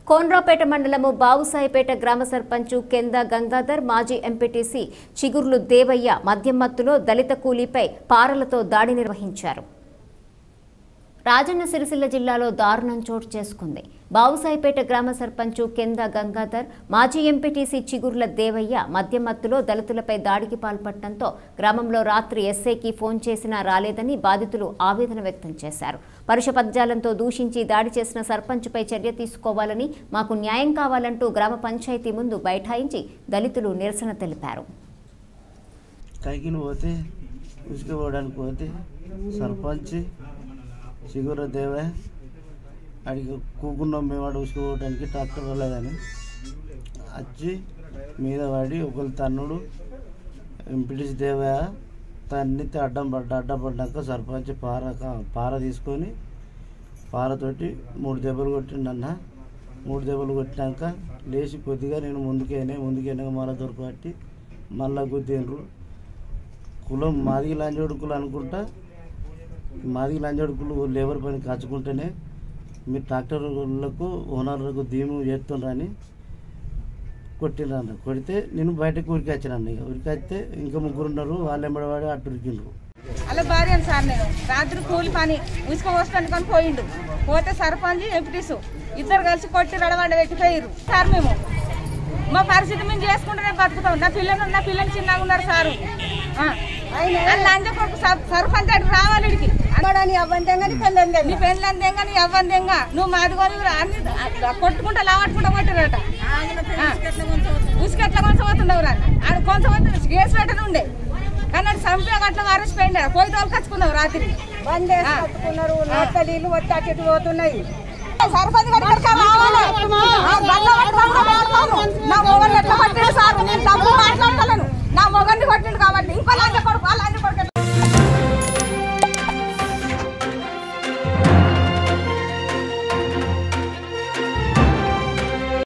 కోన్రాపేట మండలము బావుసాయిపేట గ్రామ సర్పంచ్ కెంద గంగాధర్ మాజీ ఎంపీటీసీ చిగుర్లు దేవయ్య మద్యం మత్తులో దళిత కూలీపై పారలతో దాడి నిర్వహించారు రాజన్న సిరిసిల్ల జిల్లాలో దారుణం చోటు చేసుకుంది బావుసాయిపేట గ్రామ సర్పంచ్ కెంద గంగాధర్ మాజీ ఎంపీటీసీ చిగుర్ల దేవయ్య మద్యం మత్తులో దళితులపై దాడికి పాల్పడటంతో గ్రామంలో రాత్రి ఎస్ఐకి ఫోన్ చేసినా రాలేదని బాధితులు ఆవేదన వ్యక్తం చేశారు పరుష పద్యాలంతో దూషించి దాడి చేసిన సర్పంచ్పై చర్య తీసుకోవాలని మాకు న్యాయం కావాలంటూ గ్రామ పంచాయతీ ముందు బైఠాయించి దళితులు నిరసన తెలిపారు కైకిలు పోతే ఉసుకుపోవడానికి పోతే సర్పంచ్ చిగుర దేవే అడిగి కూకున్నాం మేము వాడు ఉసుకుపోవడానికి ట్రాక్టర్ రాలేదని వచ్చి మీద పడి ఒకరు తన్నుడు ఎంపీటీసీ దేవయ్య తన్నితే అడ్డం పడ్డ అడ్డం పడ్డాక సర్పంచ్ పార కా- పార తీసుకొని పారతోటి మూడు దెబ్బలు కొట్టిండన్న మూడు దెబ్బలు కొట్టినాక లేచి కొద్దిగా నేను ముందుకేనే ముందుకేనా మళ్ళీ దొరకబట్టి మళ్ళా గుద్దిండ్రు కులం మాది లంజోడుకులు అనుకుంటా మాది లంజోడుకులు లేబర్ పని కాచుకుంటేనే మీరు ట్రాక్టర్లకు ఓనర్లకు దీము చేస్తుండ్రని కొట్టిండ్రు కొడితే నేను బయటకు ఉరికి వచ్చినాను ఇక ఉరికి వస్తే ఇంకా ముగ్గురు ఉన్నారు వాళ్ళు ఎంబడవాడి అటు ఉరికిండ్రు అలా భార్య సార్ నేను రాత్రి కూలి పని ఉసుక పోసుకొని పోయిండు పోతే సర్పంచ్ ఎంపీటీసు ఇద్దరు కలిసి కొట్టి రడవండ పెట్టిపోయారు సార్ మేము మా పరిస్థితి మేము చేసుకుంటూనే బతుకుతాం నా పిల్లలు నా పిల్లలు చిన్నగా ఉన్నారు సారు ఆ. వాళ్ళ లంజ కొడుకు సర్- సర్పంచ్ అటు రావాలి ఈడికి. నీ పెళ్ళందేంగా నీ అవ్వందేంగా నువ్వు మాదిగోని అన్ని కొట్టుకుంటా లావట్టుకుంటా కొట్టారట ఉసుకెట్లా కొంచబోతుండవు రా ఆడు కొంచబోతుంది కేసు పెట్టనుండే కానీ ఆడు చంపి అట్లా అరెస్ట్ పోయిండు పోయి తోలుకొచ్చుకున్నావు రాత్రి బందేసుకున్నారు నోట్ల నీళ్ళు వచ్చి అటు ఇటు పోతున్నాయి సర్పంచ్ గారు ఇక్కడికి రావాలి. ఆ, బల్ల పట్టుకొని రావాలి. నా మొగన్ని ఎట్లా కొట్టిండు సార్ నేను తప్పు మాట్లాడతలేను నా మొగన్ని కొట్టిండు కాబట్టి ఇంకో లంచ కొడుకు